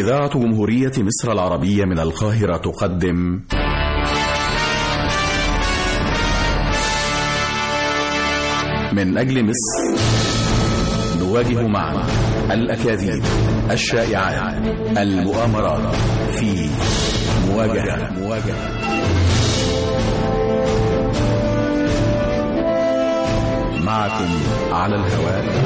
إذاعة جمهورية مصر العربية من القاهرة تقدم من أجل مصر نواجه معا الأكاذيب الشائعات المؤامرات في مواجهة مواجهة معكم على الهواء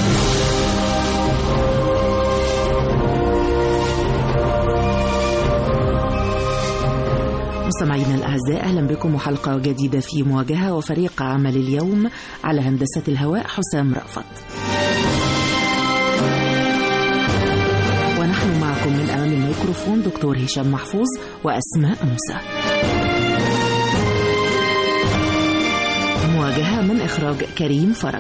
مستمعينا الأعزاء أهلا بكم وحلقة جديدة في مواجهة وفريق عمل اليوم على هندسة الهواء حسام رأفت ونحن معكم من أمام الميكروفون دكتور هشام محفوظ وأسماء موسى مواجهة من إخراج كريم فرج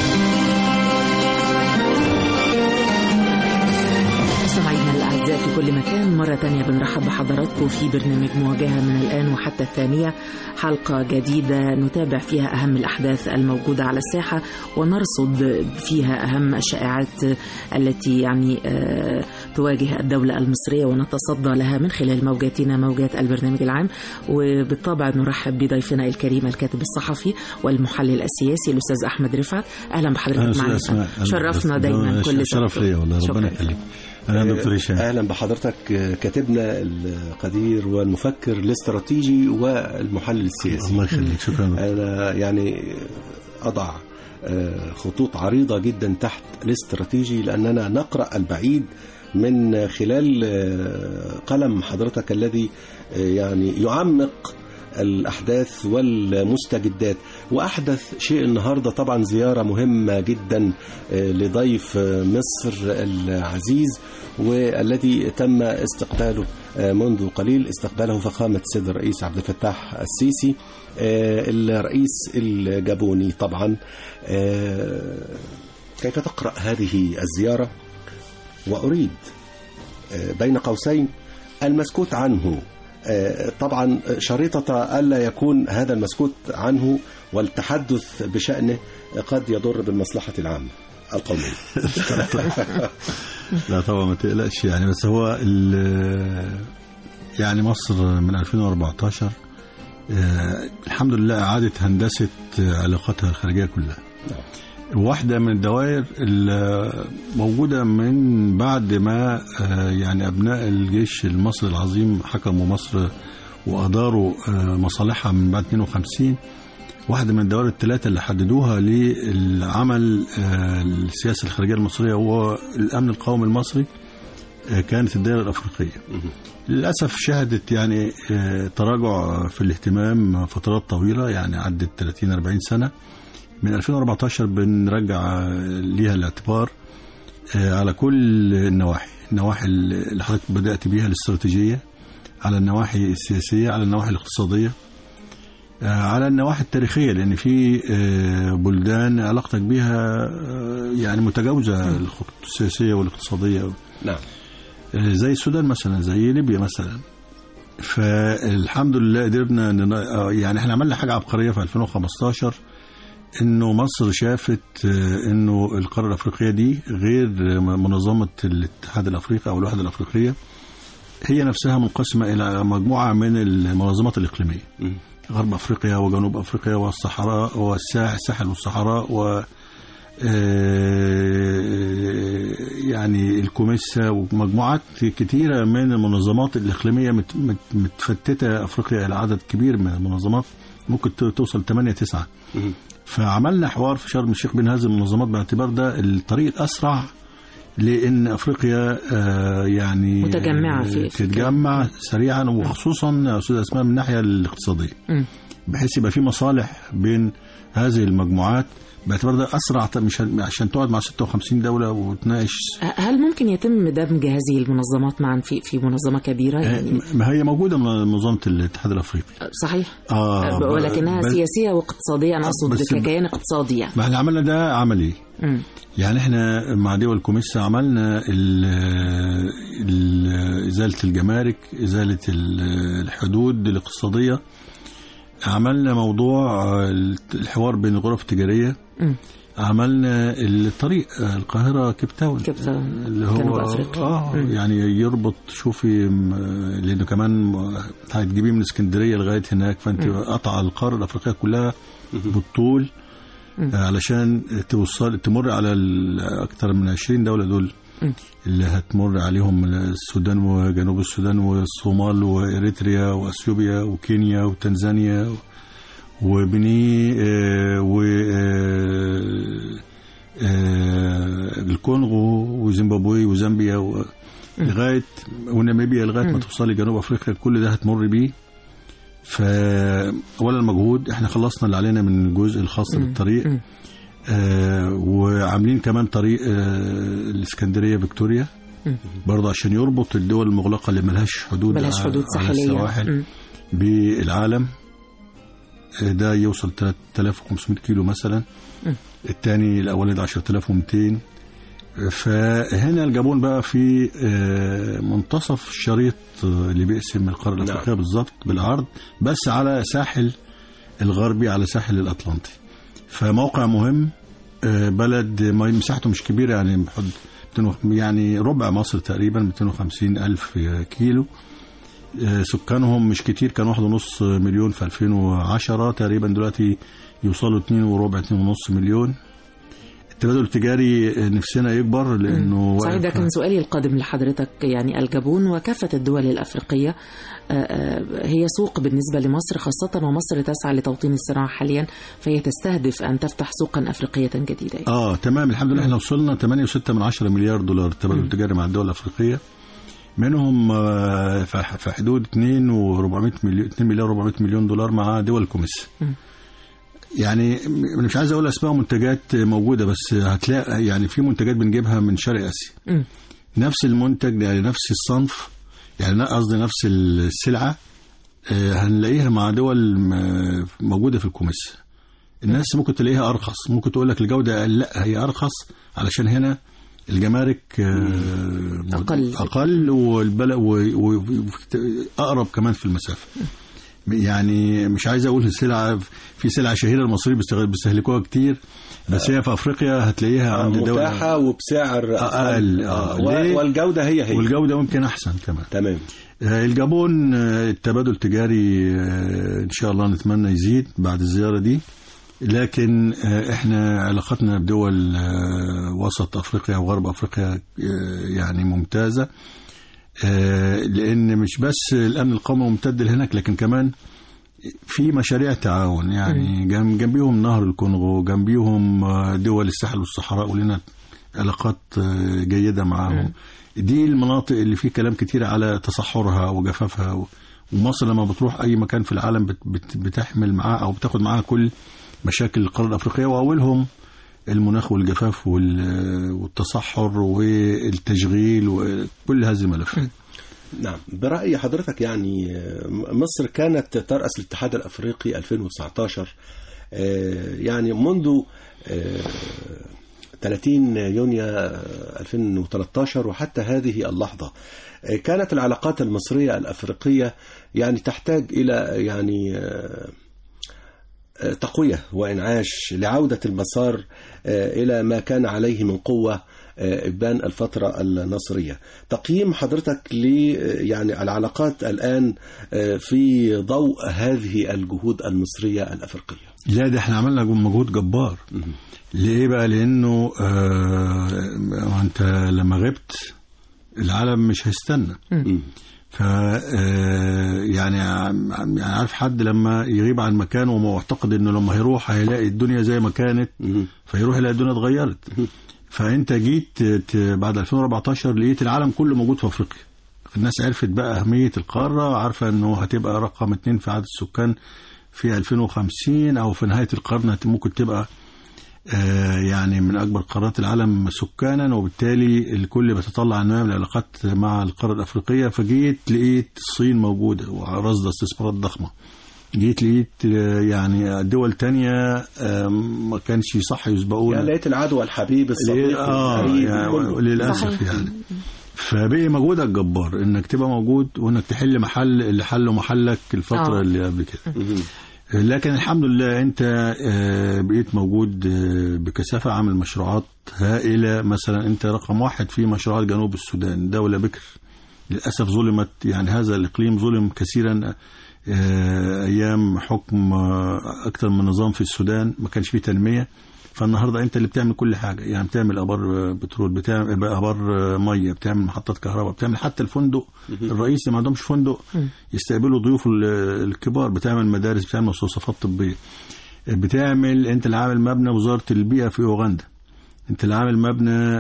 مستمعينا الأعزاء في كل مكان مرة تانية بنرحب بحضراتكم في برنامج مواجهة من الآن وحتى الثانية حلقة جديدة نتابع فيها أهم الأحداث الموجودة على الساحة ونرصد فيها أهم الشائعات التي يعني آه تواجه الدولة المصرية ونتصدى لها من خلال موجاتنا موجات البرنامج العام وبالطبع نرحب بضيفنا الكريم الكاتب الصحفي والمحلل السياسي الأستاذ أحمد رفعت أهلا بحضرتك معنا شرفنا دايما كل شرف ليا والله ربنا يخليك اهلا دكتور هشام اهلا بحضرتك كاتبنا القدير والمفكر الاستراتيجي والمحلل السياسي الله يخليك شكرا انا يعني اضع خطوط عريضه جدا تحت الاستراتيجي لاننا نقرا البعيد من خلال قلم حضرتك الذي يعني يعمق الأحداث والمستجدات وأحدث شيء النهاردة طبعا زيارة مهمة جدا لضيف مصر العزيز والذي تم استقباله منذ قليل استقباله فخامة السيد الرئيس عبد الفتاح السيسي الرئيس الجابوني طبعا كيف تقرأ هذه الزيارة وأريد بين قوسين المسكوت عنه طبعا شريطة ألا يكون هذا المسكوت عنه والتحدث بشأنه قد يضر بالمصلحة العامة القومية لا طبعا ما تقلقش يعني بس هو يعني مصر من 2014 الحمد لله أعادت هندسة علاقاتها الخارجية كلها واحدة من الدوائر الموجودة من بعد ما يعني أبناء الجيش المصري العظيم حكموا مصر وأداروا مصالحها من بعد 52 واحدة من الدوائر الثلاثة اللي حددوها للعمل السياسة الخارجية المصرية هو الأمن القومي المصري كانت الدائرة الأفريقية للأسف شهدت يعني تراجع في الاهتمام فترات طويلة يعني عدت 30-40 سنة من 2014 بنرجع ليها الاعتبار على كل النواحي النواحي اللي حضرتك بدأت بيها الاستراتيجية على النواحي السياسية على النواحي الاقتصادية على النواحي التاريخية لأن في بلدان علاقتك بها يعني متجاوزة الخطوط السياسية والاقتصادية نعم زي السودان مثلا زي ليبيا مثلا فالحمد لله قدرنا يعني احنا عملنا حاجة عبقرية في 2015 انه مصر شافت انه القاره الافريقيه دي غير منظمه الاتحاد الافريقي او الوحده الافريقيه هي نفسها منقسمه الى مجموعه من المنظمات الاقليميه غرب افريقيا وجنوب افريقيا والصحراء والساحل والصحراء و يعني الكوميسا ومجموعات كثيره من المنظمات الاقليميه متفتته افريقيا الى عدد كبير من المنظمات ممكن توصل 8 9 فعملنا حوار في شرم الشيخ بين هذه المنظمات باعتبار ده الطريق الاسرع لان افريقيا يعني متجمعه في تتجمع سريعا وخصوصا يا استاذ اسماء من الناحيه الاقتصاديه بحيث يبقى في مصالح بين هذه المجموعات باعتبار ده اسرع مش عشان تقعد مع 56 دوله وتناقش هل ممكن يتم دمج هذه المنظمات معا في في منظمه كبيره يعني ما هي موجوده منظمه الاتحاد الافريقي صحيح آه ولكنها سياسيه واقتصاديه انا اقصد ككيان اقتصادي يعني ما احنا عملنا ده عملي م. يعني احنا مع دول الكوميسا عملنا ال ال ازاله الجمارك ازاله الحدود الاقتصاديه عملنا موضوع الحوار بين الغرف التجاريه عملنا الطريق آه، القاهره كيب تاون كيب تاون، اللي جنوب هو أفريقيا. اه مم. يعني يربط شوفي م- لانه كمان م- هتجيبيه من اسكندريه لغايه هناك فانت قطع القاره الافريقيه كلها بالطول آه، علشان توصل تمر على ال- اكثر من 20 دوله دول مم. اللي هتمر عليهم السودان وجنوب السودان والصومال واريتريا واثيوبيا وكينيا وتنزانيا وبني آه، و آه، آه، الكونغو وزيمبابوي وزامبيا و- لغايه وناميبيا لغايه ما توصلي جنوب افريقيا كل ده هتمر بيه فاولا مجهود احنا خلصنا اللي علينا من الجزء الخاص بالطريق مم. آه وعاملين كمان طريق آه الاسكندريه فيكتوريا مم. برضه عشان يربط الدول المغلقه اللي ملهاش حدود بلاش على- حدود على ساحليه السواحل مم. بالعالم آه، ده يوصل 3500 كيلو مثلا مم. الثاني الاولاني ده 10200 آه، فهنا الجابون بقى في آه، منتصف الشريط آه، اللي بيقسم القاره الافريقيه بالظبط بالعرض بس على ساحل الغربي على ساحل الاطلنطي فموقع مهم آه، بلد ما مساحته مش كبيره يعني بحد 200 يعني ربع مصر تقريبا 250 الف كيلو آه، سكانهم مش كتير كان واحد ونص مليون في 2010 تقريبا دلوقتي يوصلوا اتنين وربع اتنين ونص مليون التبادل التجاري آه، نفسنا يكبر لانه صحيح ده واقف- كان سؤالي القادم لحضرتك يعني الجابون وكافة الدول الأفريقية آه، آه، هي سوق بالنسبة لمصر خاصة ومصر تسعى لتوطين الصراع حاليا فهي تستهدف أن تفتح سوقا أفريقية جديدة اه تمام الحمد لله احنا وصلنا 8.6 من 10 مليار دولار تبادل تجاري مع الدول الافريقيه منهم آه، في في حدود 2 و400 مليون 2 مليار 400 مليون دولار مع دول الكوميس مم. يعني م- مش عايز اقول اسماء منتجات موجوده بس هتلاقي يعني في منتجات بنجيبها من شرق اسيا مم. نفس المنتج يعني نفس الصنف يعني قصدي نفس السلعه آه، هنلاقيها مع دول م- موجوده في الكوميس الناس ممكن تلاقيها ارخص ممكن تقول لك الجوده أقل. لا هي ارخص علشان هنا الجمارك آه، أقل. اقل والبلد اقرب كمان في المسافه يعني مش عايز اقول السلعه في سلعه شهيره المصريين بيستغل- بيستهلكوها كتير بس هي في افريقيا هتلاقيها عند دول متاحة وبسعر أقل. آه. و- ليه؟ والجودة هي هي والجوده ممكن احسن كمان تمام آه، الجابون آه، التبادل التجاري آه، ان شاء الله نتمنى يزيد بعد الزياره دي لكن آه، احنا علاقتنا بدول آه، وسط افريقيا وغرب افريقيا آه، يعني ممتازه آه، لان مش بس الامن القومي ممتد لهناك لكن كمان في مشاريع تعاون يعني جنب جنبيهم نهر الكونغو جنبيهم آه، دول الساحل والصحراء ولنا علاقات آه، جيده معاهم دي المناطق اللي فيه كلام كتير على تصحرها وجفافها و- ومصر لما بتروح اي مكان في العالم بت- بت- بتحمل معاها او بتاخد معاها كل مشاكل القاره الافريقيه واولهم المناخ والجفاف وال- والتصحر والتشغيل وكل هذه الملفات نعم برأي حضرتك يعني آه، مصر كانت ترأس الاتحاد الأفريقي 2019 آه، يعني منذ آه، 30 يونيو آه، 2013 وحتى هذه اللحظة آه، كانت العلاقات المصرية الأفريقية يعني تحتاج إلى يعني آه، آه، تقوية وإنعاش لعودة المسار آه، إلى ما كان عليه من قوة آه، إبان الفترة النصرية تقييم حضرتك ل آه، يعني العلاقات الآن آه، في ضوء هذه الجهود المصرية الأفريقية لا ده احنا عملنا مجهود جبار ليه بقى لانه آه ما انت لما غبت العالم مش هيستنى مم. ف آه، يعني عم- يعني عارف حد لما يغيب عن مكانه ومعتقد انه لما هيروح هيلاقي الدنيا زي ما كانت مم. فيروح يلاقي الدنيا اتغيرت فانت جيت ت- بعد 2014 لقيت العالم كله موجود في افريقيا الناس عرفت بقى اهميه القاره عارفه انه هتبقى رقم اتنين في عدد السكان في 2050 او في نهايه القرن هت- ممكن تبقى آه، يعني من اكبر قارات العالم سكانا وبالتالي الكل بيتطلع انه يعمل علاقات مع القاره الافريقيه فجيت لقيت الصين موجوده ورصد استثمارات ضخمه جيت لقيت آه، يعني دول تانية آه، ما كانش صح يسبقونا يعني لقيت العدو الحبيب الصديق اه القريب يعني كله. للاسف صحيح. يعني فبقي مجهودك جبار انك تبقى موجود وانك تحل محل اللي حله محلك الفتره آه. اللي قبل كده مم. لكن الحمد لله انت آه، بقيت موجود آه، بكثافه عامل مشروعات هائله مثلا انت رقم واحد في مشروعات جنوب السودان دوله بكر للاسف ظلمت يعني هذا الاقليم ظلم كثيرا آه، ايام حكم آه، اكثر من نظام في السودان ما كانش فيه تنميه فالنهارده انت اللي بتعمل كل حاجه يعني بتعمل ابار آه، بترول بتعمل ابار آه، ميه بتعمل محطات كهرباء بتعمل حتى الفندق الرئيسي ما عندهمش فندق يستقبلوا ضيوف ال- الكبار بتعمل مدارس بتعمل مستوصفات طبيه بتعمل انت اللي عامل مبنى وزاره البيئه في اوغندا انت اللي عامل مبنى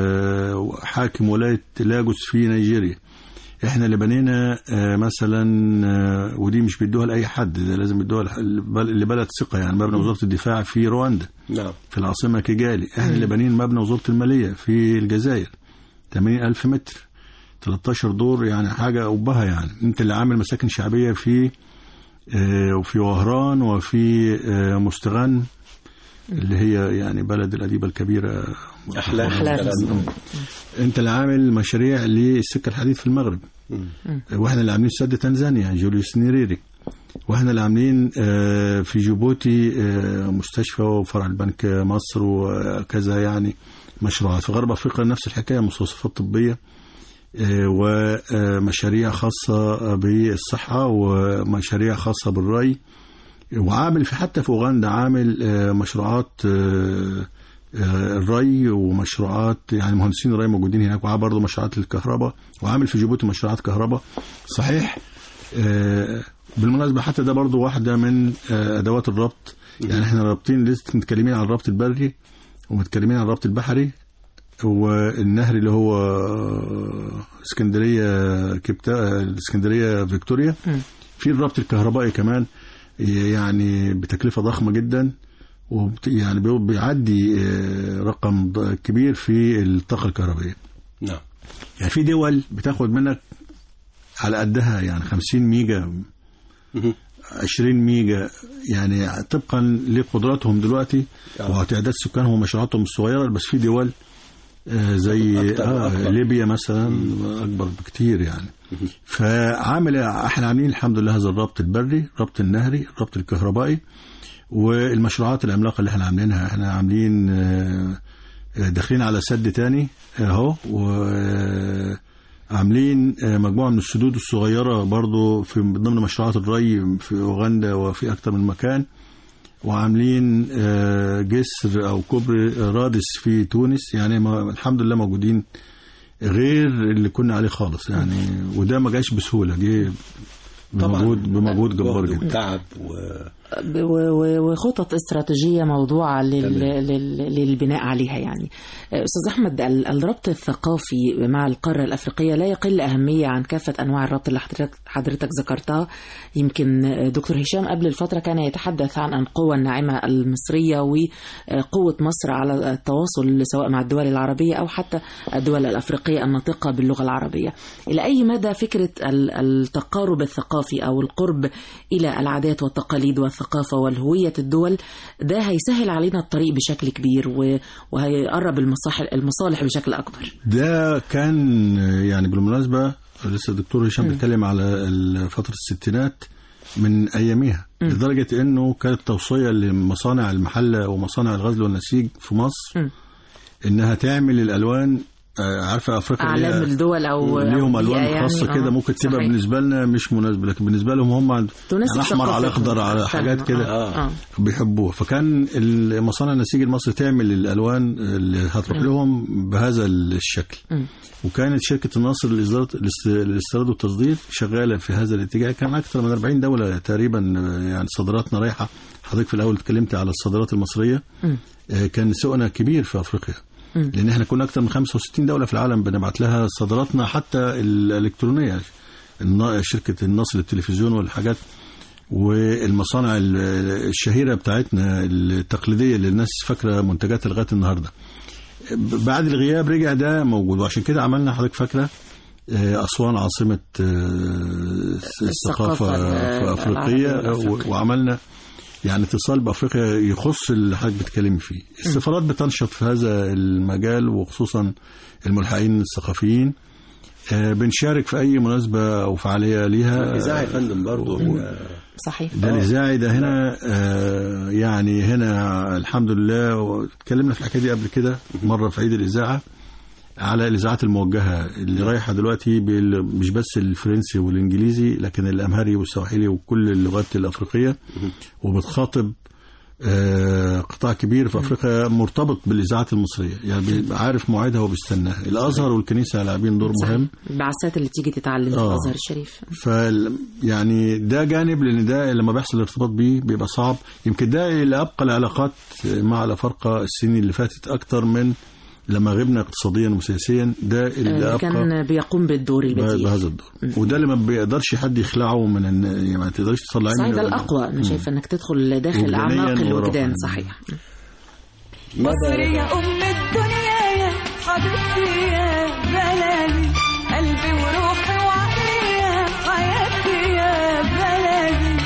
آه، حاكم ولايه لاجوس في نيجيريا احنا اللي بنينا آه، مثلا آه، ودي مش بيدوها لاي حد ده لازم يدوها لح- لبل- لبلد ثقه يعني مبنى وزاره الدفاع في رواندا نعم في العاصمة كيجالي احنا اللي بانيين مبنى وزارة المالية في الجزائر 80 ألف متر 13 دور يعني حاجة أبها يعني انت اللي عامل مساكن شعبية في آه، وفي وهران وفي آه، مستغن اللي هي يعني بلد الأديبة الكبيرة أحلام أحلام. كلام. انت اللي عامل مشاريع للسكة الحديد في المغرب مم. واحنا اللي عاملين سد تنزانيا جوليوس نيريري واحنا اللي عاملين آه، في جيبوتي آه، مستشفى وفرع البنك مصر وكذا يعني مشروعات في غرب افريقيا نفس الحكايه مستوصفات طبيه آه، ومشاريع خاصه بالصحه ومشاريع خاصه بالري وعامل في حتى في اوغندا عامل آه، مشروعات آه، آه، الري ومشروعات يعني مهندسين الري موجودين هناك وعامل برضه مشروعات الكهرباء وعامل في جيبوتي مشروعات كهرباء صحيح آه، بالمناسبة حتى ده برضه واحدة من آه، أدوات الربط يعني احنا رابطين لسه متكلمين عن الربط البري ومتكلمين عن الربط البحري والنهر اللي هو آه، اسكندرية كبتا آه، اسكندرية فيكتوريا مم. في الربط الكهربائي كمان يعني بتكلفة ضخمة جدا وبت يعني بي- بيعدي آه، رقم ض- كبير في الطاقة الكهربائية نعم يعني في دول بتاخد منك على قدها يعني 50 ميجا مهم. 20 ميجا يعني طبقا لقدراتهم دلوقتي آه. وتعداد سكانهم ومشروعاتهم الصغيره بس في دول آه، زي أكتر آه وأكبر. ليبيا مثلا اكبر بكتير يعني فعامل احنا عاملين الحمد لله هذا الربط البري الربط النهري الربط الكهربائي والمشروعات العملاقه اللي احنا عاملينها احنا عاملين آه، آه، داخلين على سد تاني اهو وعاملين مجموعه من السدود الصغيره برضو في ضمن مشروعات الري في اوغندا وفي اكتر من مكان وعاملين آه، جسر او كوبري رادس في تونس يعني ما الحمد لله موجودين غير اللي كنا عليه خالص يعني وده ما جاش بسهوله جه بمجهود بمجهود جبار جهد جدا وتعب و... ب- و- و- وخطط استراتيجية موضوعة لل... تمام. لل... للبناء عليها يعني أستاذ أحمد ال- الربط الثقافي مع القارة الأفريقية لا يقل أهمية عن كافة أنواع الربط اللي حضرتك, حضرتك ذكرتها يمكن دكتور هشام قبل الفترة كان يتحدث عن القوة الناعمة المصرية وقوة مصر على التواصل سواء مع الدول العربية أو حتى الدول الأفريقية الناطقة باللغة العربية إلى أي مدى فكرة ال- التقارب الثقافي أو القرب إلى العادات والتقاليد والثقافة والهوية الدول ده هيسهل علينا الطريق بشكل كبير و- وهيقرب المصالح المصالح بشكل أكبر ده كان يعني بالمناسبة لسه الدكتور هشام بيتكلم على ال- فترة الستينات من أيامها لدرجة إنه كانت توصية لمصانع المحلة ومصانع الغزل والنسيج في مصر مم. إنها تعمل الألوان آه، عارفة أفريقيا ليها- أعلام الدول أو ليهم أو الوان بيئة يعني. خاصه آه، كده ممكن تبقى صحيح. بالنسبه لنا مش مناسبه لكن بالنسبه لهم هم عند- تناسب يعني احمر على ثقافتهم. اخضر على فاهمة. حاجات كده آه. آه. بيحبوها فكان مصانع النسيج المصري تعمل الالوان اللي هتروح لهم بهذا الشكل مم. وكانت شركه النصر للاصدار الاستيراد والتصدير شغاله في هذا الاتجاه كان اكثر من 40 دوله تقريبا يعني صادراتنا رايحه حضرتك في الاول اتكلمت على الصادرات المصريه مم. آه، كان سوقنا كبير في افريقيا مم. لان احنا كنا اكثر من 65 دوله في العالم بنبعت لها صادراتنا حتى الالكترونيه الن- شركه النصر للتلفزيون والحاجات والمصانع ال- الشهيره بتاعتنا التقليديه اللي الناس فاكره منتجاتها لغايه النهارده ب- بعد الغياب رجع ده موجود وعشان كده عملنا حضرتك فاكره آه، أسوان عاصمة آه، الثقافة في أفريقيا العربية والأفريقية. و- وعملنا يعني اتصال بأفريقيا يخص اللي حضرتك بتتكلمي فيه السفارات بتنشط في هذا المجال وخصوصا الملحقين الثقافيين آه، بنشارك في اي مناسبه او فعاليه ليها الاذاعه يا فندم برضه صحيح ده الاذاعي ده هنا آه يعني هنا الحمد لله واتكلمنا في الحكايه دي قبل كده مره في عيد الاذاعه على الاذاعات الموجهه اللي رايحه دلوقتي بال- مش بس الفرنسي والانجليزي لكن الامهري والسواحلي وكل اللغات الافريقيه وبتخاطب آه، قطاع كبير في افريقيا مرتبط بالاذاعات المصريه يعني بيبقى عارف موعدها وبيستناها الازهر والكنيسه لاعبين دور صحيح. مهم البعثات اللي تيجي تتعلم في آه. الازهر الشريف ف يعني ده جانب لان ده لما بيحصل الارتباط بيه بيبقى صعب يمكن ده اللي ابقى العلاقات مع الافارقه السنين اللي فاتت اكتر من لما غبنا اقتصاديا وسياسيا ده اللي اللي ابقى كان بيقوم بالدور به- البديل بهذا الدور وده اللي ما بيقدرش حد يخلعه من الن... يعني ما تقدرش تطلعيه صحيح من ده الوجدان. الاقوى انا شايفه انك تدخل داخل وجدانياً اعماق الوجدان وروحانياً. صحيح مصر يا أم الدنيا يا حبيبتي يا بلدي قلبي وروحي وعقلي يا حياتي يا بلدي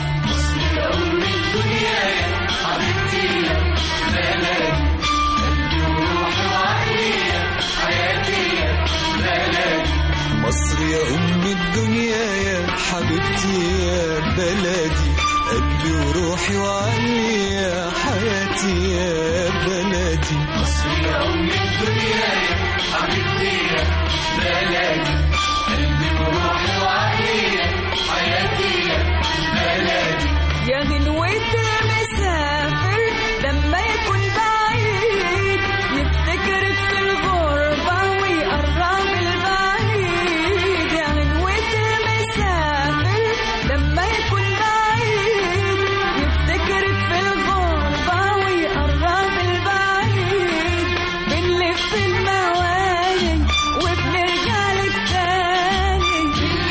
مصر يا أم الدنيا يا حبيبتي يا بلدي قلبي وروحي وعقلي يا حياتي يا بلدي مصر يا أم الدنيا يا حبيبتي يا بلدي قلبي وروحي وعقلي يا حياتي يا بلدي يا غنوة المسافر لما يكون بعيد يفتكرك في الغربة ويقرب البعيد يا غنوة المسافر لما يكون بعيد يفتكرك في الغربة ويقرب البعيد بنلف المواني وبنرجع لك تاني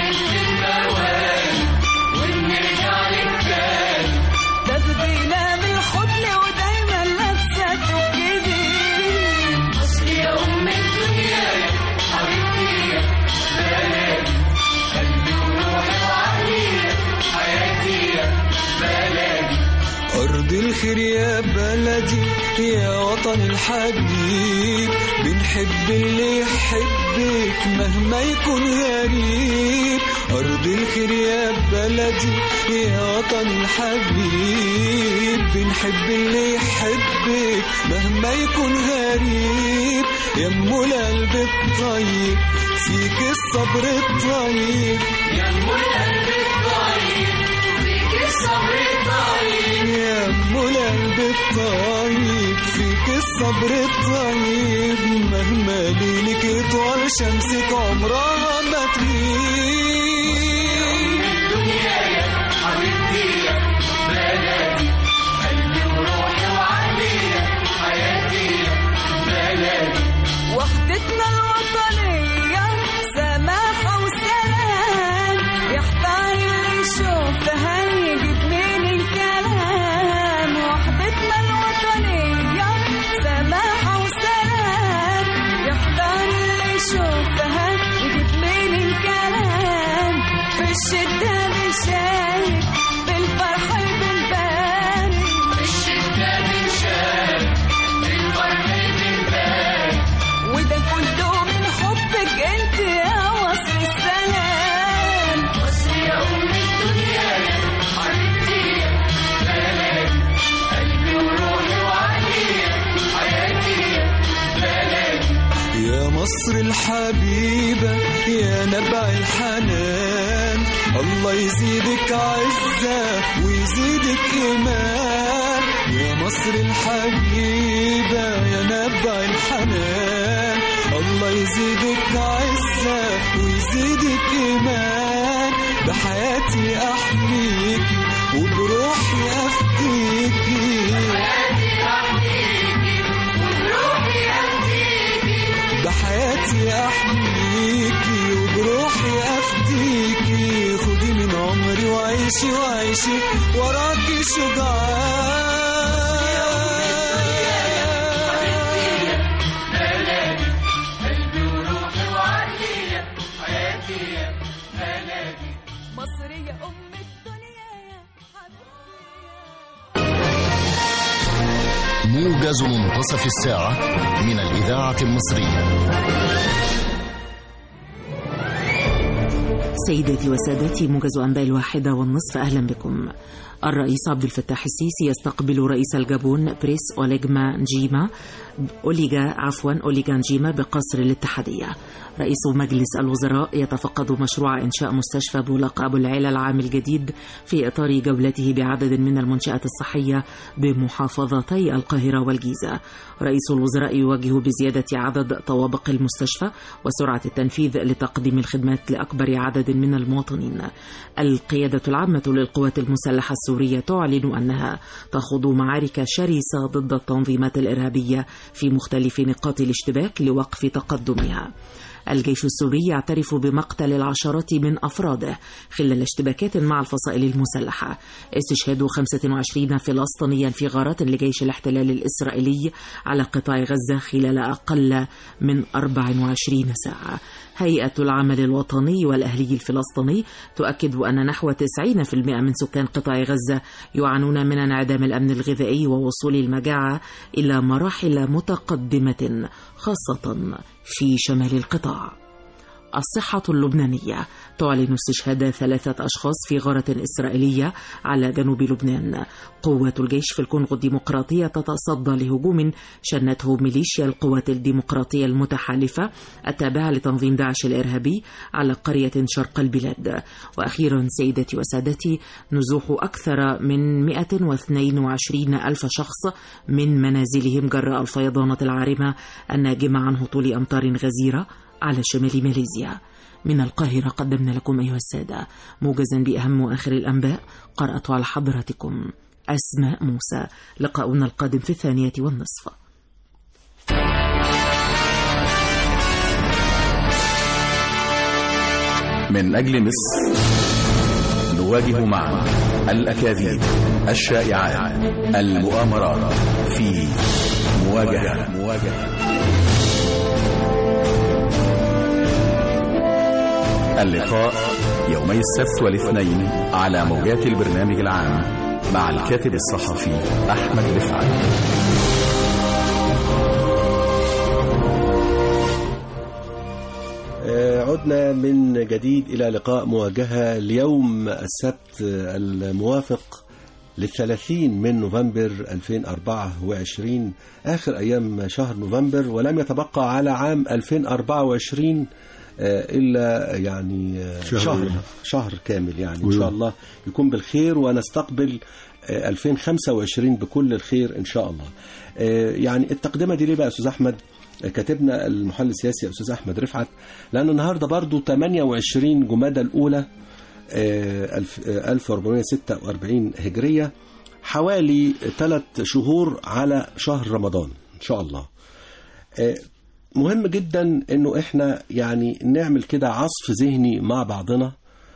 تاخدينا بالحضن ودايما لابسه تبجدي مصر يا ام الدنيا يا حبيبتي يا بلدي قلبي وروحي وعقلي يا حياتي يا بلدي أرض الخير يا بلدي يا وطن الحبيب بنحب اللي يحبك مهما يكون غريب أرض الخير يا بلدي يا وطن الحبيب بنحب اللي يحبك مهما يكون غريب يا ام القلب الطيب فيك الصبر الطيب يا ام القلب الطيب فيك الصبر الطيب يا ام القلب الطيب فيك الصبر الطيب مهما ليلك يطول شمسك عمرها ما تغيب وحدتنا الوطنية سماحة وسلام يحتار اللي يشوفها يجيب من الكلام وحدتنا الوطنية سماحة وسلام يحتار اللي يشوفها يجيب من الكلام في الشدة بنشارك بالفرح بنبارك في الشدة بنشارك بالفرح بنبارك وده كله من حبك انت يا مصر السلام مصر يا ام الدنيا يا حبيبتي يا بلدي قلبي وروحي وعقلي يا حياتي يا بلدي يا مصر الحبيبة يا نبع الحنان الله يزيدك عزة ويزيدك إيمان يا مصر الحبيبة يا نبع الحنان الله يزيدك عزة ويزيدك إيمان بحياتي أحميكي وبروحي أفديكي بحياتي احميكي وبروحي افديكي خدي من عمري وعيشي وعيشي وراكي شجاع مصر يا ام الدنيا يا حبيبتي يا موجز منتصف الساعة من الإذاعة المصرية سيداتي وسادتي موجز أنباء الواحدة والنصف أهلا بكم الرئيس عبد الفتاح السيسي يستقبل رئيس الجابون بريس أوليجما نجيما أوليجا عفوا أوليجا نجيما بقصر الاتحادية رئيس مجلس الوزراء يتفقد مشروع إنشاء مستشفى بولاق أبو العلا العام الجديد في إطار جولته بعدد من المنشآت الصحية بمحافظتي القاهرة والجيزة رئيس الوزراء يوجه بزيادة عدد طوابق المستشفى وسرعة التنفيذ لتقديم الخدمات لأكبر عدد من المواطنين القيادة العامة للقوات المسلحة السورية تعلن أنها تخوض معارك شرسة ضد التنظيمات الإرهابية في مختلف نقاط الاشتباك لوقف تقدمها الجيش السوري يعترف بمقتل العشرات من أفراده خلال اشتباكات مع الفصائل المسلحة استشهاد 25 فلسطينيا في غارات لجيش الاحتلال الإسرائيلي على قطاع غزة خلال أقل من 24 ساعة هيئة العمل الوطني والأهلي الفلسطيني تؤكد أن نحو 90% من سكان قطاع غزة يعانون من انعدام الأمن الغذائي ووصول المجاعة إلى مراحل متقدمة خاصة في شمال القطاع. الصحة اللبنانية تعلن استشهاد ثلاثة أشخاص في غارة إسرائيلية على جنوب لبنان قوات الجيش في الكونغو الديمقراطية تتصدى لهجوم شنته ميليشيا القوات الديمقراطية المتحالفة التابعة لتنظيم داعش الإرهابي على قرية شرق البلاد وأخيرا سيدتي وسادتي نزوح أكثر من 122 ألف شخص من منازلهم جراء الفيضانات العارمة الناجمة عن هطول أمطار غزيرة على شمال ماليزيا من القاهرة قدمنا لكم أيها السادة موجزا بأهم وآخر الأنباء قرأت على حضراتكم أسماء موسى لقاؤنا القادم في الثانية والنصف من أجل مصر نواجه معا الأكاذيب الشائعات المؤامرات في مواجهة مواجهة اللقاء يومي السبت والاثنين على موجات البرنامج العام مع الكاتب الصحفي أحمد رفعت آه، عدنا من جديد إلى لقاء مواجهة اليوم السبت آه، الموافق للثلاثين من نوفمبر 2024 آخر أيام شهر نوفمبر ولم يتبقى على عام 2024 آه، إلا يعني آه، شهر. شهر شهر كامل يعني إن ويوم. شاء الله يكون بالخير ونستقبل آه، 2025 بكل الخير إن شاء الله آه، يعني التقدمة دي ليه بقى يا أستاذ أحمد كاتبنا المحلل السياسي أستاذ أحمد رفعت لأن النهاردة برضو 28 جمادى الأولى آه، الف- آه، 1446 هجرية حوالي ثلاث شهور على شهر رمضان إن شاء الله آه، مهم جدا انه احنا يعني نعمل كده عصف ذهني مع بعضنا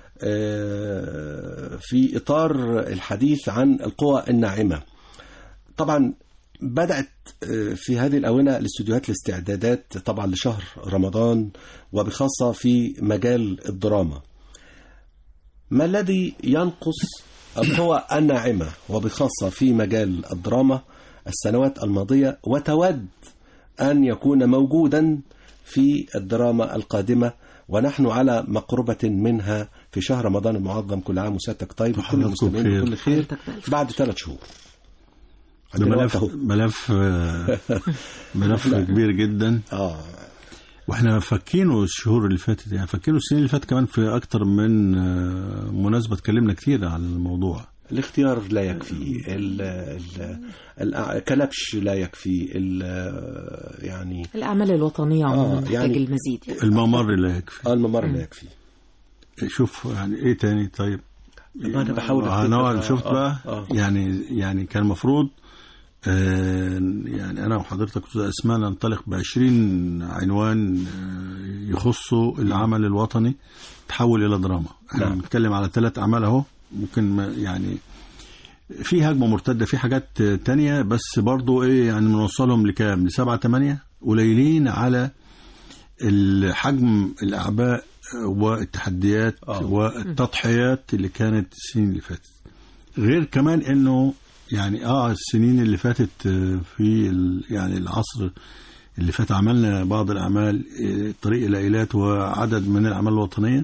آه، في اطار الحديث عن القوى الناعمه طبعا بدات آه، في هذه الاونه الاستوديوهات الاستعدادات طبعا لشهر رمضان وبخاصه في مجال الدراما ما الذي ينقص القوى الناعمه وبخاصه في مجال الدراما السنوات الماضيه وتود أن يكون موجودا في الدراما القادمة ونحن على مقربة منها في شهر رمضان المعظم كل عام وسيادتك طيب وكل وحضراتكم المسلمين بخير. بكل خير حضرتك بألف بعد ثلاث شهور ده عندنا ملف وقت أهو. ملف آه، ملف كبير جدا اه واحنا فكينه الشهور اللي فاتت يعني فكينه السنين اللي فاتت كمان في اكتر من آه، مناسبه اتكلمنا كتير عن الموضوع الاختيار لا يكفي ال ال ال كلبش لا يكفي ال يعني الأعمال الوطنية عموما آه، تحتاج يعني- المزيد يعني. الممر لا يكفي آه، الممر لا يكفي شوف يعني ايه تاني طيب ما أنا بحاول أفتكر. هنقعد آه، شفت آه، بقى آه. يعني يعني كان المفروض آه، يعني انا وحضرتك استاذ اسماء ننطلق ب 20 عنوان آه، يخصوا العمل الوطني تحول الى دراما احنا نعم. بنتكلم على ثلاث اعمال اهو ممكن ما- يعني في هجمه مرتده في حاجات تانية بس برضو ايه يعني بنوصلهم لكام لسبعة تمانية قليلين على الحجم الاعباء والتحديات آه. والتضحيات اللي كانت السنين اللي فاتت غير كمان انه يعني اه السنين اللي فاتت آه، في ال- يعني العصر اللي فات عملنا بعض الاعمال آه، طريق الى ايلات وعدد من الاعمال الوطنيه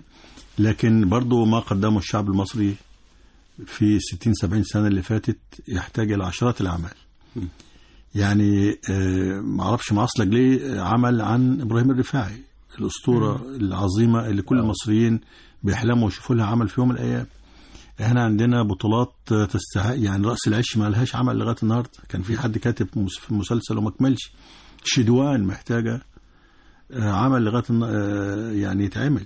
لكن برضو ما قدمه الشعب المصري في 60 70 سنة اللي فاتت يحتاج إلى عشرات الأعمال يعني آه، ما اعرفش معصلك ليه عمل عن ابراهيم الرفاعي الاسطوره العظيمه اللي كل المصريين بيحلموا يشوفوا لها عمل في يوم من الايام احنا عندنا بطولات آه، تستحق يعني راس العش ما لهاش عمل لغايه النهارده كان في حد كاتب مس- في المسلسل وما كملش شدوان محتاجه آه، عمل لغايه الن- آه، يعني يتعمل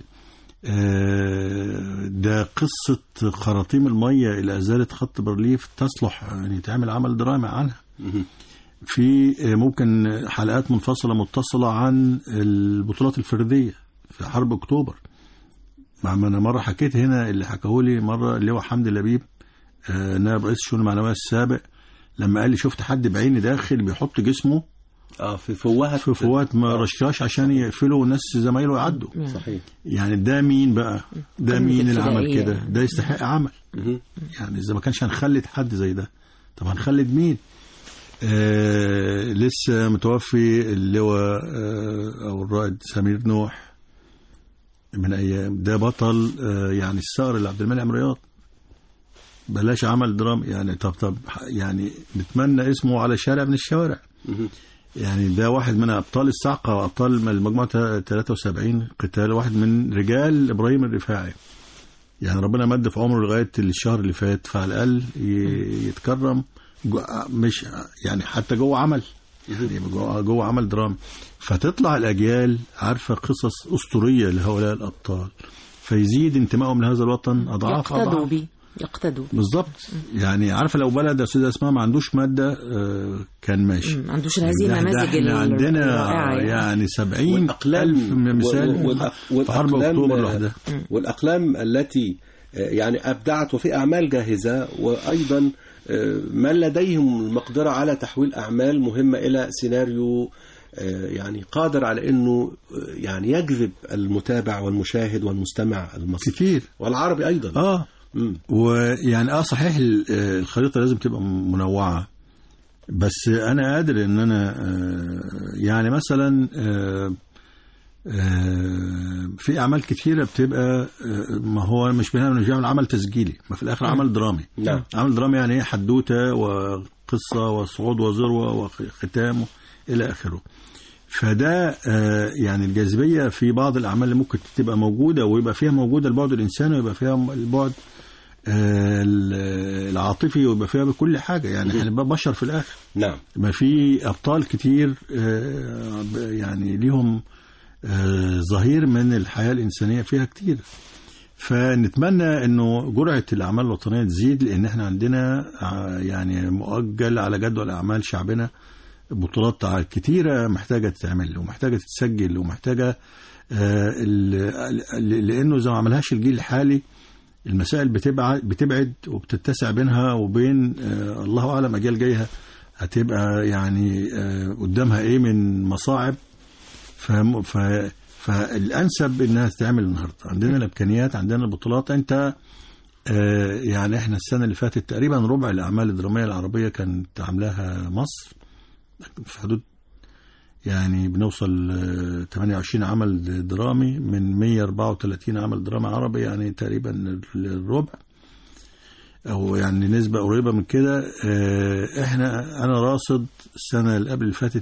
آه، ده قصه خراطيم الميه الى ازاله خط برليف تصلح ان يتعمل عمل درامي عنها في ممكن حلقات منفصلة متصلة عن البطولات الفردية في حرب أكتوبر مع ما أنا مرة حكيت هنا اللي حكاهولي مرة اللي هو حمدي لبيب آه، نائب رئيس الشؤون المعنوية السابق لما قال لي شفت حد بعيني داخل بيحط جسمه اه في فوهة في فوات ما رشاش عشان يقفلوا والناس زمايله يعدوا صحيح يعني ده مين بقى ده قمة مين اللي عمل الفدائية. كده ده يستحق عمل مهم. يعني اذا ما كانش هنخلد حد زي ده طب هنخلد مين آه لسه متوفي اللواء آه او الرائد سمير نوح من ايام ده بطل آه يعني الثأر اللي عبد المنعم رياض بلاش عمل درام يعني طب طب يعني نتمنى اسمه على شارع من الشوارع مهم. يعني ده واحد من ابطال الصعقه وابطال المجموعه 73 قتال واحد من رجال ابراهيم الرفاعي يعني ربنا مد في عمره لغايه الشهر اللي فات فعلى الاقل ي- يتكرم جو- مش يعني حتى جوه عمل يعني جوه جوه عمل درام فتطلع الاجيال عارفه قصص اسطوريه لهؤلاء الابطال فيزيد انتمائهم لهذا الوطن اضعاف يقتدوا اضعاف بيه يقتدوا بالظبط يعني عارفه لو بلد يا استاذه اسماء ما عندوش ماده آه، كان ماشي ما عندوش هذه ده- ده النماذج احنا عندنا الرائعة يعني. يعني سبعين والأقلام ألف مثال وال- وال- في حرب والأقلام- أكتوبر لوحدها والأقلام التي آه، يعني أبدعت وفي أعمال جاهزة وأيضا آه، من لديهم المقدرة على تحويل أعمال مهمة إلى سيناريو آه، يعني قادر على أنه آه، يعني يجذب المتابع والمشاهد والمستمع المصري كتير والعربي أيضا اه مم. ويعني اه صحيح ال- آه، الخريطه لازم تبقى منوعه بس انا قادر ان انا آه، يعني مثلا آه، آه، في اعمال كتيره بتبقى آه، ما هو مش بنعمل مش بنعمل عمل تسجيلي ما في الاخر عمل درامي نعم. عمل درامي يعني ايه حدوته وقصه وصعود وذروه وختام الى اخره فده آه، يعني الجاذبيه في بعض الاعمال اللي ممكن تبقى موجوده ويبقى فيها موجوده البعد الانساني ويبقى فيها البعد آه، العاطفي ويبقى فيها بكل حاجه يعني هنبقى بشر في الاخر نعم ما في ابطال كتير آه، ب- يعني ليهم آه، ظهير من الحياه الانسانيه فيها كتير فنتمنى انه جرعه الاعمال الوطنيه تزيد لان احنا عندنا آه، يعني مؤجل على جدول اعمال شعبنا بطولات ع- كتيره محتاجه تتعمل ومحتاجه تتسجل ومحتاجه آه، ال- ال- لانه زي ما عملهاش الجيل الحالي المسائل بتبعد بتبعد وبتتسع بينها وبين آه، الله اعلم اجيال جايه هتبقى يعني آه، قدامها ايه من مصاعب فم- ف فالانسب انها تتعمل النهارده عندنا الامكانيات عندنا البطولات انت آه، يعني احنا السنه اللي فاتت تقريبا ربع الاعمال الدراميه العربيه كانت عاملاها مصر في حدود يعني بنوصل آه، 28 عمل درامي من 134 عمل درامي عربي يعني تقريبا الربع او يعني نسبة قريبة من كده آه، احنا انا راصد السنة اللي قبل اللي فاتت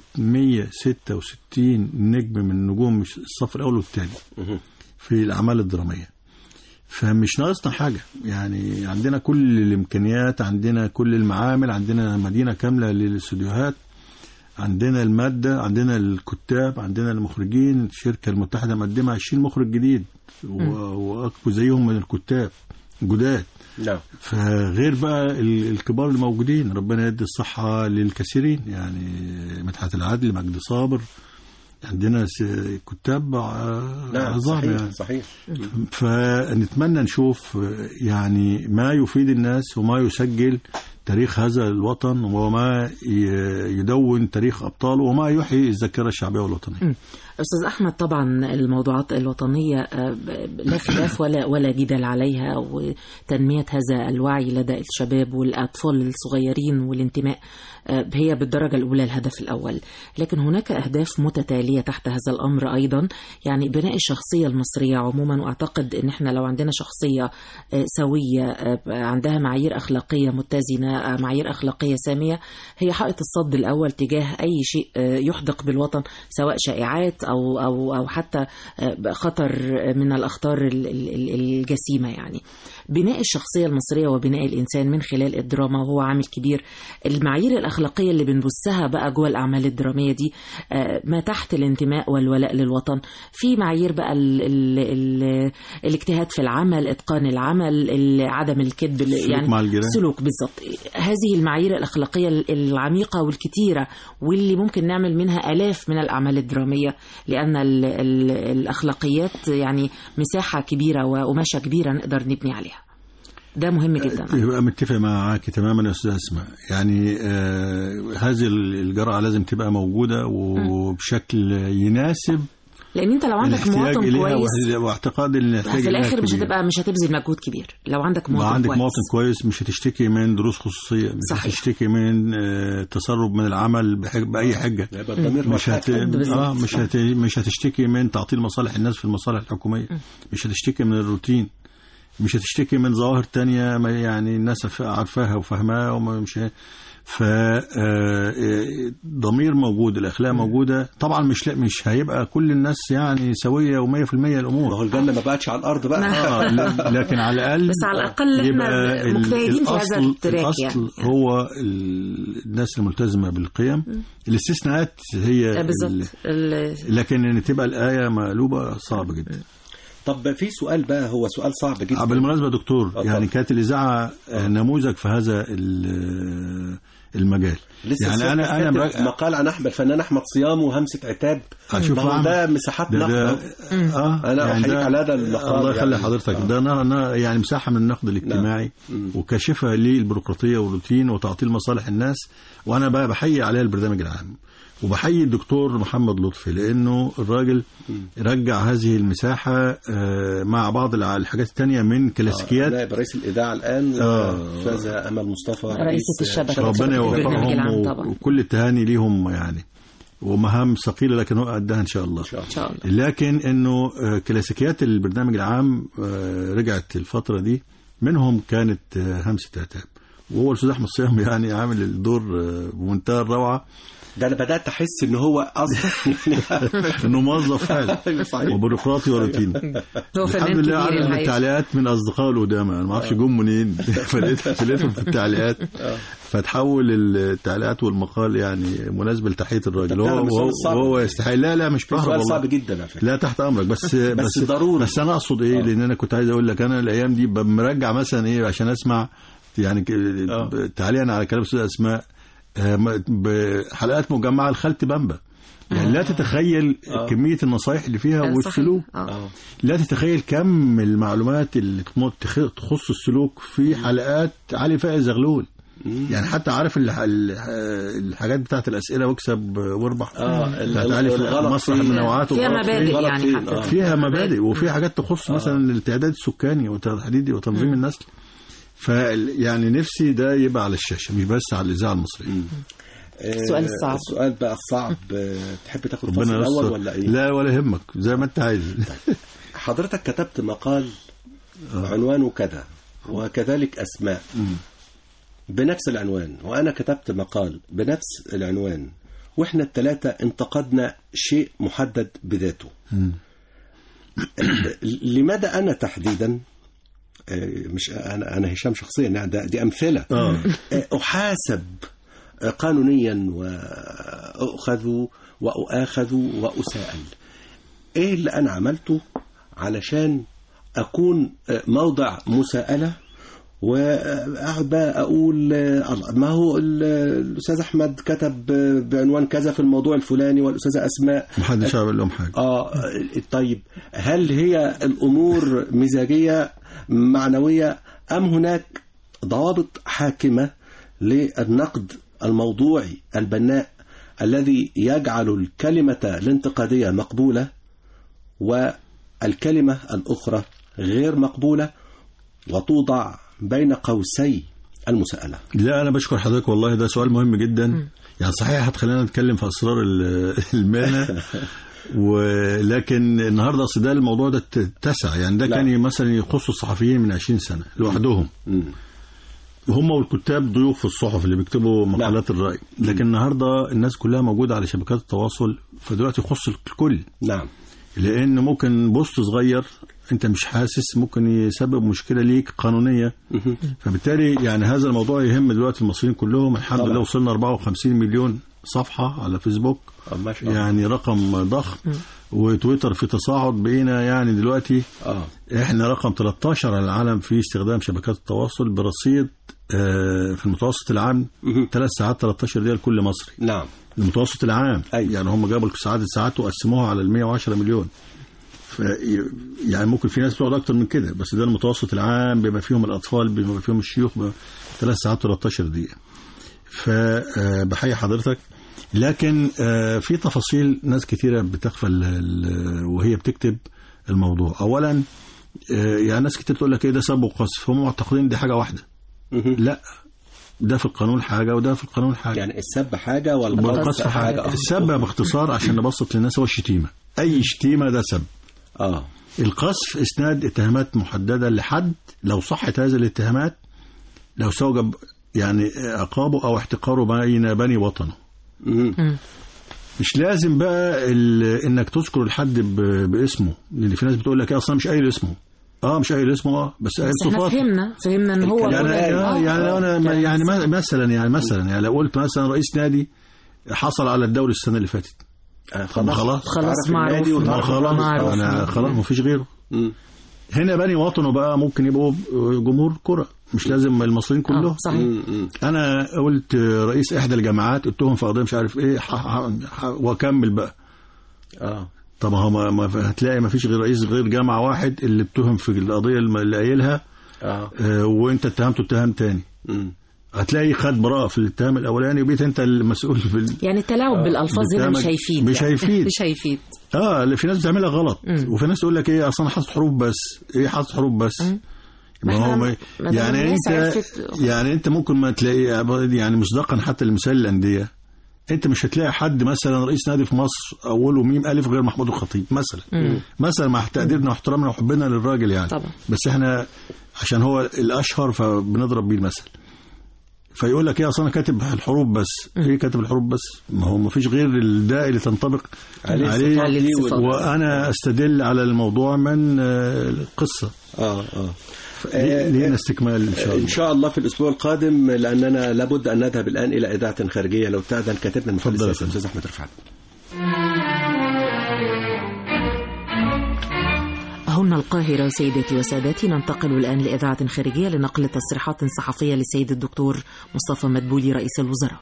166 نجم من نجوم الصف الاول والثاني مهم. في الاعمال الدرامية فمش ناقصنا حاجة يعني عندنا كل الامكانيات عندنا كل المعامل عندنا مدينة كاملة للاستوديوهات عندنا المادة عندنا الكتاب عندنا المخرجين الشركة المتحدة مقدمة 20 مخرج جديد و- وزيهم من الكتاب جداد نعم فغير بقى ال- الكبار اللي موجودين ربنا يدي الصحة للكثيرين يعني مدحت العدل مجدي صابر عندنا س- كتاب ع- نعم عظام صحيح يعني صحيح فنتمنى نشوف يعني ما يفيد الناس وما يسجل تاريخ هذا الوطن وما ي- يدون تاريخ أبطاله وما يحيي الذاكرة الشعبية والوطنية أستاذ أحمد طبعا الموضوعات الوطنية آه، ب- لا خلاف ولا ولا جدال عليها وتنمية هذا الوعي لدى الشباب والأطفال الصغيرين والانتماء آه، هي بالدرجة الأولى الهدف الأول لكن هناك أهداف متتالية تحت هذا الأمر أيضا يعني بناء الشخصية المصرية عموما وأعتقد أن احنا لو عندنا شخصية آه، سوية آه، عندها معايير أخلاقية متزنة آه، معايير أخلاقية سامية هي حائط الصد الأول تجاه أي شيء آه، يحدق بالوطن سواء شائعات أو أو أو حتى آه، خطر من الأخطار ال- ال- ال- الجسيمة يعني بناء الشخصية المصرية وبناء الإنسان من خلال الدراما وهو عامل كبير المعايير الأخلاقية اللي بنبثها بقى جوه الأعمال الدرامية دي آه، ما تحت الانتماء والولاء للوطن في معايير بقى ال ال ال الاجتهاد في العمل إتقان العمل ال- عدم الكذب السلوك يعني مع الجيران. سلوك بالظبط هذه المعايير الأخلاقية العميقة والكتيرة واللي ممكن نعمل منها آلاف من الأعمال الدرامية لأن ال ال الأخلاقيات يعني مساحة كبيرة وقماشة كبيرة نقدر نبني عليها ده مهم جدا يبقى متفق معاك تماما يا استاذ اسماء يعني آه هذه الجرأة لازم تبقى موجودة وبشكل يناسب لأن أنت لو عندك الاحتياج مواطن إليها كويس وه- واعتقاد ان الاحتياج في إليها الآخر مش كبير. هتبقى مش هتبذل مجهود كبير لو عندك ما مواطن عندك كويس مواطن كويس مش هتشتكي من دروس خصوصية مش صحيح. هتشتكي من آه، تسرب من العمل بحج... بأي حجة يبقى الضمير هو مش هت... الحاكم. بالظبط. اه مش هت... مش هتشتكي من تعطيل مصالح الناس في المصالح الحكوميه مش هتشتكي من الروتين مش هتشتكي من ظواهر تانية ما يعني الناس عارف- عارفاها وفاهماها ومش ف آه، ضمير موجود الاخلاق موجوده طبعا مش لا مش هيبقى كل الناس يعني سويه و100% ما الامور هو الجنه ما بقتش على الارض بقى آه ل- لكن على الاقل بس على الأقل إحنا يبقى ال- مجتهدين في هذا الأصل- التراك الاصل يعني. هو ال- الناس الملتزمه بالقيم الاستثناءات هي آه، ال- بالظبط ال- لكن ان تبقى الايه مقلوبه صعب جدا طب في سؤال بقى هو سؤال صعب آه، جدا بالمناسبه دكتور اتفضل. يعني كانت الاذاعه آه، نموذج في هذا ال- المجال لسه يعني انا انا كاتب مرا- مقال عن احمد الفنان احمد صيام وهمسه عتاب أشوف ما هو أعمل. ده مساحات ده, نقد ده أهو. اه أنا أحييك ده- على هذا المقال الله يخلي يعني. حضرتك آه. ده أنا أنا يعني مساحه من النقد الاجتماعي مم. وكاشفه للبيروقراطيه والروتين وتعطيل مصالح الناس وانا بقى بحيي عليها البرنامج العام وبحيي الدكتور محمد لطفي لانه الراجل رجع هذه المساحه آه، مع بعض الع- الحاجات التانية من كلاسيكيات نائب رئيس الاذاعه الان آه. استاذه امل مصطفى رئيسة رئيس الشبكة. شبكة ربنا البرنامج العام يوفقهم طبعا. و- وكل التهاني ليهم يعني ومهام ثقيله لكن هو قدها ان شاء الله إن شاء الله. إن شاء الله لكن انه آه، كلاسيكيات البرنامج العام آه، رجعت الفتره دي منهم كانت آه، همسه عتاب وهو الاستاذ احمد صيام يعني عامل الدور آه، بمنتهى الروعه ده انا بدات احس ان هو اصلا انه موظف فعلا أيوة صحيح. وبيروقراطي وروتيني هو الحمد فنان لله كبير عارف الحقيقة التعليقات من اصدقائه القدامى انا ما اعرفش جم منين فلقيت فلقيتهم في التعليقات فتحول التعليقات والمقال يعني مناسبه لتحيه الراجل طب ده هو سؤال وهو, صعب. وهو يستحق لا لا مش بهرب سؤال والله صعب جدا على فكره لا تحت امرك بس بس ضروري. بس انا اقصد ايه لان انا كنت عايز اقول لك انا الايام دي ببقى مرجع مثلا ايه عشان اسمع يعني ك- آه. تعليقا على كلام الاستاذ اسماء آه، م- بحلقات مجمعه لخالتي بامبا يعني لا تتخيل آه. كميه النصايح اللي فيها صحيح. والسلوك آه. اه لا تتخيل كم المعلومات اللي تم- تخ- تخص السلوك في حلقات علي فائز زغلول يعني حتى عارف ال- ال- الحاجات بتاعت الاسئله واكسب واربح اه بتاعت علي فائز، الغلط مسرح فين؟ من نوعاته فيها والغلط فين. مبادئ غلط يعني فين؟ حتى آه. فيها مبادئ وفي حاجات تخص مثلا التعداد السكاني وتحديد وتنظيم النسل ف يعني نفسي ده يبقى على الشاشه مش بس على الاذاعه المصريه آه، السؤال الصعب. السؤال بقى الصعب آه، تحب تاخد الفصل ربنا الاول يستر ولا ايه لا ولا يهمك زي ما انت عايز حضرتك كتبت مقال عنوانه كذا وكذلك اسماء بنفس العنوان وانا كتبت مقال بنفس العنوان واحنا الثلاثه انتقدنا شيء محدد بذاته لماذا انا تحديدا آه، مش انا انا هشام شخصيا يعني ده دي امثله اه آه، احاسب آه، قانونيا واؤخذ واؤاخذ واساءل ايه اللي انا عملته علشان اكون آه، موضع مساءله واقعد بقى اقول آه، الله، ما هو ال- الاستاذ احمد كتب آه، بعنوان كذا في الموضوع الفلاني والاستاذه اسماء محدش عمل لهم حاجه اه طيب هل هي الامور مزاجيه معنويه ام هناك ضوابط حاكمه للنقد الموضوعي البناء الذي يجعل الكلمة الانتقادية مقبولة والكلمة الأخرى غير مقبولة وتوضع بين قوسي المساءلة لا انا بشكر حضرتك والله ده سؤال مهم جدا يعني صحيح هتخلينا نتكلم في اسرار ال- المهنه ولكن النهارده اصل ده الموضوع ده اتسع يعني ده لا. كان مثلا يخص الصحفيين من 20 سنه لوحدهم مم. هم والكتاب ضيوف في الصحف اللي بيكتبوا مقالات الرأي لكن النهارده الناس كلها موجوده على شبكات التواصل فدلوقتي يخص الكل نعم لان ممكن بوست صغير انت مش حاسس ممكن يسبب مشكله ليك قانونيه مهم. فبالتالي يعني هذا الموضوع يهم دلوقتي المصريين كلهم الحمد طبعا. لله وصلنا 54 مليون صفحه على فيسبوك آه، ما شاء الله يعني رقم ضخم وتويتر في تصاعد بقينا يعني دلوقتي اه احنا رقم 13 على العالم في استخدام شبكات التواصل برصيد آه، في المتوسط العام مهم. 3 ساعات 13 دقيقه لكل مصري نعم المتوسط العام أيوة. يعني هم جابوا ساعات الساعات وقسموها على ال 110 مليون ف يعني ممكن في ناس بتقعد اكتر من كده بس ده المتوسط العام بما فيهم الاطفال بما فيهم الشيوخ 3 ساعات 13 دقيقه فبحيي حضرتك لكن آه، في تفاصيل ناس كثيره بتغفل ال- وهي بتكتب الموضوع اولا آه، يعني ناس كتير تقول لك ايه ده سب وقذف هم معتقدين دي حاجه واحده مهم. لا ده في القانون حاجه وده في القانون حاجه يعني السب حاجة والقذف والقذف حاجه حاجة أخرى. السب باختصار عشان نبسط للناس هو الشتيمه اي شتيمه ده سب اه القذف اسناد اتهامات محدده لحد لو صحت هذه الاتهامات لو استوجب يعني عقابه او احتقاره بين بني وطنه مهم. مش لازم بقى ال- انك تذكر الحد ب- باسمه لان في ناس بتقول لك إيه اصلا مش قايل اسمه اه مش قايل اسمه اه بس قايل بس احنا صفاته فهمنا فهمنا ان هو الكلام يعني فلان. آه يعني لو انا كان- يعني ما- مثلا يعني مثلا يعني لو قلت مثلا رئيس نادي حصل على الدوري السنه اللي فاتت آه، خلاص خلاص تعرف معروف. النادي ما وتعرف خلاص معروف. انا خلاص ما فيش غيره مم. هنا بني وطنه بقى ممكن يبقوا جمهور كرة مش لازم المصريين آه، كلهم صحيح مم. مم. انا قلت رئيس احدى الجامعات قلتهم في قضيه مش عارف ايه ح- ح- ح- واكمل بقى اه طب هو ما ما- هتلاقي ما فيش غير رئيس غير جامعه واحد اللي اتهم في القضيه الم- اللي قايلها اه آه، وانت اتهمته اتهام تاني مم. هتلاقي خد براءه في الاتهام الاولاني وبقيت انت المسؤول في ال... يعني التلاعب بالالفاظ هنا مش بتعمل- هيفيد مش يعني. هيفيد. مش هيفيد اه اللي في ناس بتعملها غلط مم. وفي ناس تقول لك ايه اصل انا حاطط حروف بس ايه حاطط حروف بس مم. ما ما هو إحنا- ما ما دام يعني الناس انت عرفت- يعني انت ممكن ما تلاقي يعني مصداقا حتى لمثال الانديه انت مش هتلاقي حد مثلا رئيس نادي في مصر اوله ميم الف غير محمود الخطيب مثلا مم. مثلا مع تقديرنا واحترامنا وحبنا للراجل يعني طبعا. بس احنا عشان هو الاشهر فبنضرب بيه المثل فيقول لك ايه اصل انا كاتب الحروف بس ايه كاتب الحروف بس ما هو ما فيش غير الداء اللي تنطبق عليه عليه, الصفات عليه دي الصفات. وال- وانا استدل على الموضوع من آه، القصه اه اه ليه- لينا استكمال ان شاء ان الله شاء الله في الاسبوع القادم لاننا لابد ان نذهب الان الى اذاعه خارجيه لو تاذن كاتبنا المحلل اتفضل يا السياسي فندم. الاستاذ احمد رفعت هنا القاهرة سيداتي وسادتي ننتقل الآن لإذاعة خارجية لنقل تصريحات صحفية للسيد الدكتور مصطفى مدبولي رئيس الوزراء